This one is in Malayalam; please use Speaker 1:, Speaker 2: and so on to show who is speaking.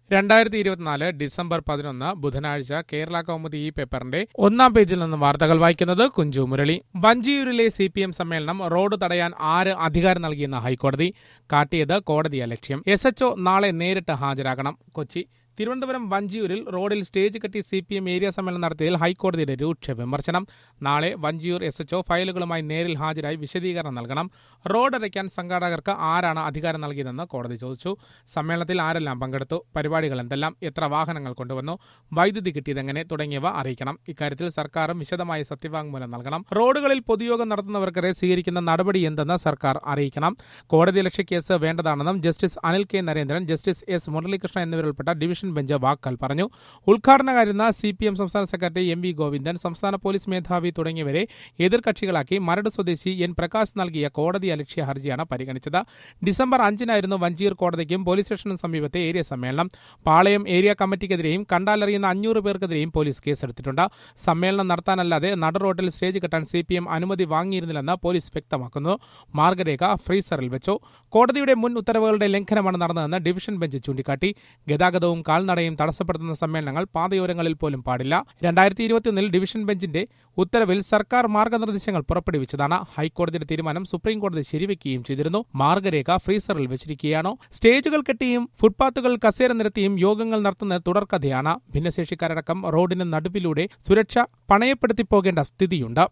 Speaker 1: രണ്ടായിരത്തി ഇരുപത്തിനാല് ഡിസംബർ പതിനൊന്ന് ബുധനാഴ്ച കേരള കൗമുദി ഈ പേപ്പറിന്റെ ഒന്നാം പേജിൽ നിന്ന് വാർത്തകൾ വായിക്കുന്നത് കുഞ്ചു മുരളി വഞ്ചിയൂരിലെ സി പി എം സമ്മേളനം റോഡ് തടയാൻ ആര് അധികാരം നൽകിയെന്ന് ഹൈക്കോടതി കാട്ടിയത് കോടതിയ ലക്ഷ്യം എസ് എച്ച്ഒ നാളെ നേരിട്ട് ഹാജരാകണം കൊച്ചി തിരുവനന്തപുരം വഞ്ചിയൂരിൽ റോഡിൽ സ്റ്റേജ് കെട്ടി സി പി എം ഏരിയ സമ്മേളനം നടത്തിയതിൽ ഹൈക്കോടതിയുടെ രൂക്ഷ വിമർശനം നാളെ വഞ്ചിയൂർ എസ് എച്ച്ഒ ഫയലുകളുമായി നേരിൽ ഹാജരായി വിശദീകരണം നൽകണം റോഡ് അടയ്ക്കാൻ സംഘാടകർക്ക് ആരാണ് അധികാരം നൽകിയതെന്ന് കോടതി ചോദിച്ചു സമ്മേളനത്തിൽ ആരെല്ലാം പങ്കെടുത്തു പരിപാടികൾ എന്തെല്ലാം എത്ര വാഹനങ്ങൾ കൊണ്ടുവന്നു വൈദ്യുതി കിട്ടിയതെങ്ങനെ തുടങ്ങിയവ അറിയിക്കണം ഇക്കാര്യത്തിൽ സർക്കാരും വിശദമായ സത്യവാങ്മൂലം നൽകണം റോഡുകളിൽ പൊതുയോഗം നടത്തുന്നവർക്കെതിരെ സ്വീകരിക്കുന്ന നടപടി എന്തെന്ന് സർക്കാർ അറിയിക്കണം കോടതി ലക്ഷ്യ കേസ് വേണ്ടതാണെന്നും justice Anil K Narendran justice S Muralikrishnan എന്നിവരുൾപ്പെട്ട ഡിവിഷൻ ബെഞ്ച് വാക്കാൽ പറഞ്ഞു ഉദ്ഘാടനകാരുന്ന സി പി എം സംസ്ഥാന സെക്രട്ടറി എം വി ഗോവിന്ദൻ സംസ്ഥാന പോലീസ് മേധാവി തുടങ്ങിയവരെ എതിർകക്ഷികളാക്കി മരട് സ്വദേശി എൻ പ്രകാശ് നൽകിയ കോടതി അലക്ഷ്യ ഹർജിയാണ് പരിഗണിച്ചത് ഡിസംബർ അഞ്ചിനായിരുന്നു വഞ്ചിയൂർ കോടതിക്കും പോലീസ് സ്റ്റേഷനും സമീപത്തെ ഏരിയ സമ്മേളനം പാളയം ഏരിയ കമ്മിറ്റിക്കെതിരെയും കണ്ടാലറിയുന്ന അഞ്ഞൂറ് പേർക്കെതിരെയും പോലീസ് കേസെടുത്തിട്ടുണ്ട് സമ്മേളനം നടത്താനല്ലാതെ നടുറോഡിൽ സ്റ്റേജ് കെട്ടാൻ സി പി എം അനുമതി വാങ്ങിയിരുന്നില്ലെന്ന് പോലീസ് വ്യക്തമാക്കുന്നു മാർഗരേഖ ഫ്രീസറിൽ വെച്ചു കോടതിയുടെ മുൻ ഉത്തരവുകളുടെ ലംഘനമാണ് നടന്നതെന്ന് ഡിവിഷൻ ബെഞ്ച് ചൂണ്ടിക്കാട്ടി ഗതാഗതവും കാൽനടയും തടസ്സപ്പെടുത്തുന്ന സമ്മേളനങ്ങൾ പാതയോരങ്ങളിൽ പോലും പാടില്ല രണ്ടായിരത്തി ഇരുപത്തിയൊന്നിൽ ഡിവിഷൻ ബെഞ്ചിന്റെ ഉത്തരവിൽ സർക്കാർ മാർഗനിർദ്ദേശങ്ങൾ പുറപ്പെടുവിച്ചതാണ് ഹൈക്കോടതിയുടെ തീരുമാനം സുപ്രീം കോടതി ശരിവെക്കുകയും ചെയ്തിരുന്നു മാർഗരേഖ ഫ്രീസറിൽ വെച്ചിരിക്കുകയാണോ സ്റ്റേജുകൾ കെട്ടിയും ഫുട്പാത്തുകൾ കസേര നിരത്തിയും യോഗങ്ങൾ നടത്തുന്നത് തുടർക്കഥയാണ് ഭിന്നശേഷിക്കാരടക്കം റോഡിന് നടുവിലൂടെ സുരക്ഷ പണയപ്പെടുത്തി പോകേണ്ട സ്ഥിതിയുണ്ട്